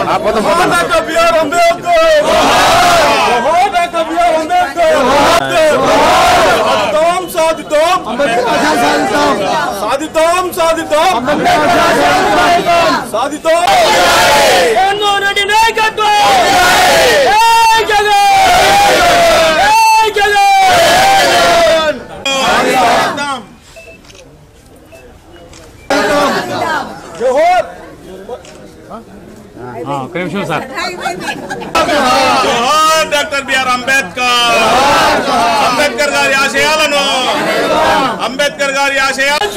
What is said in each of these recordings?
doctor B R Ambedkar జోహార్ doctor B R Ambedkar సాధిద్దాం సాధిద్దాం సాధిద్దాం సాధిద్దాం సాధిద్దాం జగన్మోహన్ రెడ్డి నాయకత్వం జై జగన్ జై జగన్ జోహార్ ఒక్క నిమిషం సార్ జోహార్ డాక్టర్ బిఆర్ అంబేద్కర్ అంబేద్కర్ గారి ఆశయాలను అంబేద్కర్ గారి ఆశయాలు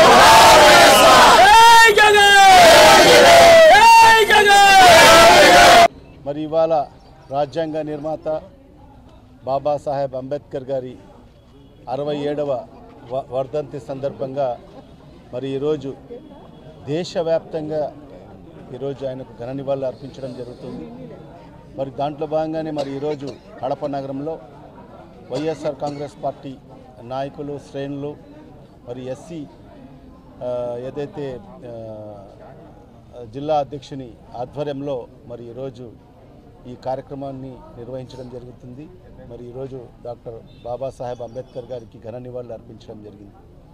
మరి ఇవాళ రాజ్యాంగ నిర్మాత బాబాసాహెబ్ అంబేద్కర్ గారి అరవై ఏడవ వ- వర్ధంతి సందర్భంగా మరి ఈరోజు దేశవ్యాప్తంగా ఈరోజు ఆయనకు ఘన నివాళులు అర్పించడం జరుగుతుంది మరి దాంట్లో భాగంగానే మరి ఈరోజు కడప నగరంలో వైఎస్ఆర్ కాంగ్రెస్ పార్టీ నాయకులు శ్రేణులు మరి ఎస్సీ ఆ, ఏదైతే ఆ, జిల్లా అధ్యక్షుని ఆధ్వర్యంలో మరి ఈరోజు ఈ కార్యక్రమాన్ని నిర్వహించడం జరుగుతుంది మరి ఈరోజు డాక్టర్ బాబాసాహెబ్ అంబేద్కర్ గారికి ఘన నివాళులు అర్పించడం జరిగింది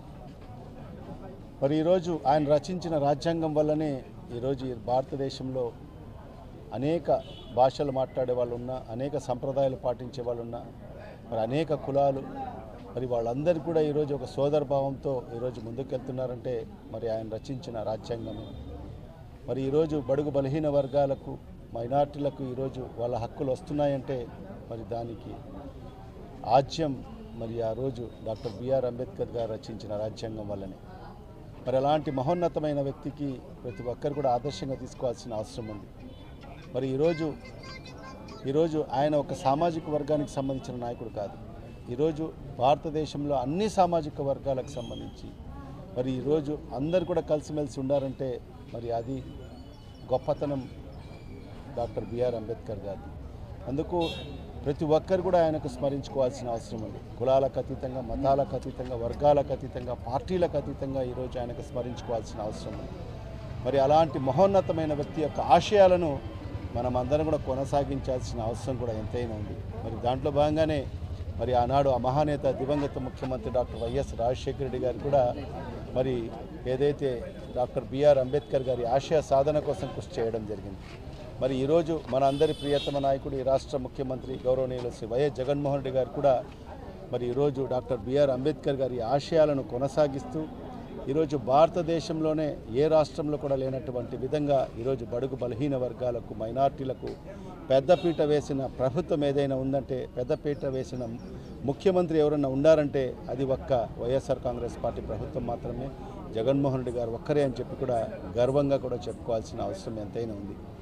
మరి ఈరోజు ఆయన రచించిన రాజ్యాంగం వల్లనే ఈరోజు ఈ భారతదేశంలో అనేక భాషలు మాట్లాడే వాళ్ళు ఉన్నా అనేక సంప్రదాయాలు పాటించే వాళ్ళు ఉన్నా మరి అనేక కులాలు మరి వాళ్ళందరూ కూడా ఈరోజు ఒక సోదర భావంతో ఈరోజు ముందుకెళ్తున్నారంటే మరి ఆయన రచించిన రాజ్యాంగమే మరి ఈరోజు బడుగు బలహీన వర్గాలకు మైనార్టీలకు ఈరోజు వాళ్ళ హక్కులు వస్తున్నాయంటే మరి దానికి ఆజ్యం మరి ఆ రోజు డాక్టర్ బిఆర్ అంబేద్కర్ గారు రచించిన రాజ్యాంగం వల్లనే మరి అలాంటి మహోన్నతమైన వ్యక్తికి ప్రతి ఒక్కరు కూడా ఆదర్శంగా తీసుకోవాల్సిన అవసరం ఉంది మరి ఈరోజు ఈరోజు ఆయన ఒక సామాజిక వర్గానికి సంబంధించిన నాయకుడు కాదు ఈరోజు భారతదేశంలో అన్ని సామాజిక వర్గాలకు సంబంధించి మరి ఈరోజు అందరు కూడా కలిసిమెలిసి ఉండారంటే మరి అది గొప్పతనం డాక్టర్ బిఆర్ అంబేద్కర్ గారిది అందుకు ప్రతి ఒక్కరు కూడా ఆయనకు స్మరించుకోవాల్సిన అవసరం ఉంది కులాలకు అతీతంగా మతాలకు అతీతంగా వర్గాలకు అతీతంగా పార్టీలకు అతీతంగా ఈరోజు ఆయనకు స్మరించుకోవాల్సిన అవసరం ఉంది మరి అలాంటి మహోన్నతమైన వ్యక్తి యొక్క ఆశయాలను మనం అందరం కూడా కొనసాగించాల్సిన అవసరం కూడా ఎంతైనా ఉంది మరి దాంట్లో భాగంగానే మరి ఆనాడు ఆ మహానేత దివంగత ముఖ్యమంత్రి డాక్టర్ వైఎస్ రాజశేఖర రెడ్డి గారు కూడా మరి ఏదైతే డాక్టర్ బిఆర్ అంబేద్కర్ గారి ఆశయ సాధన కోసం కృషి చేయడం జరిగింది మరి ఈరోజు మన అందరి ప్రియతమ నాయకుడు ఈ రాష్ట్ర ముఖ్యమంత్రి గౌరవనీయులు శ్రీ వైఎస్ జగన్మోహన్ రెడ్డి గారు కూడా మరి ఈరోజు డాక్టర్ బిఆర్ అంబేద్కర్ గారి ఆశయాలను కొనసాగిస్తూ ఈరోజు భారతదేశంలోనే ఏ రాష్ట్రంలో కూడా లేనటువంటి విధంగా ఈరోజు బడుగు బలహీన వర్గాలకు మైనార్టీలకు పెద్దపీట వేసిన ప్రభుత్వం ఏదైనా ఉందంటే పెద్దపీట వేసిన ముఖ్యమంత్రి ఎవరైనా ఉన్నారంటే అది ఒక్క వైఎస్ఆర్ కాంగ్రెస్ పార్టీ ప్రభుత్వం మాత్రమే జగన్మోహన్ రెడ్డి గారు ఒక్కరే అని చెప్పి కూడా గర్వంగా కూడా చెప్పుకోవాల్సిన అవసరం ఎంతైనా ఉంది